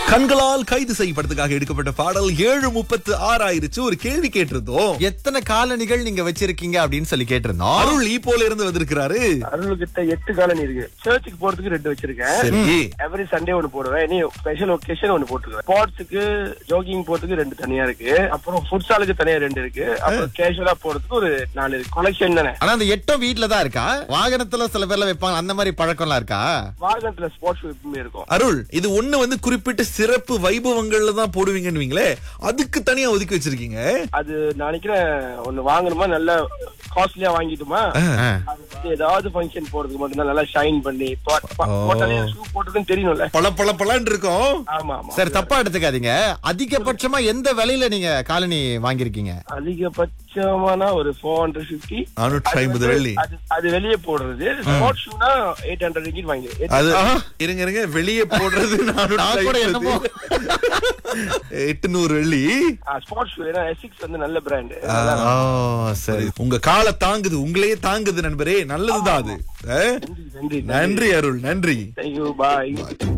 கண்களால் கைது செய்யப்பட்டதுக்காக எடுக்கப்பட்ட பாடல் ஏழு முப்பத்து ஆறு ஆயிருச்சு ஒரு கேள்வி கேட்டிருந்தோம் எத்தனை காலணிகள் நீங்க வச்சிருக்கீங்க அப்படின்னு சொல்லி கேட்டிருந்தோம் அருள் ஈ போல இருந்து வந்திருக்கிறாரு அருள்கிட்ட எட்டு காலனி இருக்கு சர்ச்சுக்கு போறதுக்கு ரெண்டு வச்சிருக்கேன் சரி எவ்ரி சண்டே ஒன்னு போடுவேன் இனி ஸ்பெஷல் ஒகேஷன் ஒன்னு போட்டுருக்கேன் ஸ்போர்ட்ஸுக்கு ஜாகிங் போறதுக்கு ரெண்டு தனியா இருக்கு அப்புறம் ஃபுட்சாலுக்கு தனியா ரெண்டு இருக்கு அப்புறம் கேஷுவலா போறதுக்கு ஒரு நாலு இருக்கு கொலெக்ஷன் தானே ஆனா அந்த எட்டும் வீட்ல தான் இருக்கா வாகனத்துல சில பேர்ல வைப்பாங்க அந்த மாதிரி பழக்கம்லாம் இருக்கா வாகனத்துல ஸ்போர்ட்ஸ் எப்பவுமே இருக்கும் அருள் இது ஒண்ணு வந்து குறிப்பிட்ட சிறப்பு வைபவங்கள்ல தான் போடுவீங்கன்னு வைங்களே அதுக்கு தனியா ஒதுக்கி வச்சிருக்கீங்க அது நான் நினைக்கிறேன் ஒண்ணு வாங்கணுமா நல்ல காஸ்ட்லியா வாங்கிட்டுமா ஆ. அது வந்து ஏதாவது ஃபங்க்ஷன் போறதுக்கு மட்டும் நல்லா ஷைன் பண்ணி போ- போ- போட்டாலே ஷூ போட்டுருக்குன்னு தெரியணும்ல பல பல பலன்னு இருக்கும் ஆமா ஆமா சரி தப்பா எடுத்துக்காதீங்க அதிகபட்சமா எந்த விலையில நீங்க காலனி வாங்கியிருக்கீங்க அதிகபட்சமான ஒரு ஃபோர் ஹண்ட்ரட் பிப்டி நானூற்றி ஐம்பது வெள்ளி அது அது வெளியே போடுறது ஸ்போர்ட்ஸ் ஷூனா எயிட் ஹண்ட்ரட் ரிங்கிட் வாங்கி அது இருங்க இருங்க வெளியே போடுறது நான் கூட என்னமோ. எட்டுநூறு வெள்ளி ஸ்போர்ட்ஸ் ஷூ ஏன்னா எசிக்ஸ் வந்து நல்ல பிராண்ட் ஓ சரி உங்க காலை தாங்குது உங்களையே தாங்குது நண்பரே நல்லதுதான் அது ஆ? நன்றி நன்றி நன்றி அருள் நன்றி தேங்க்யூ பாய்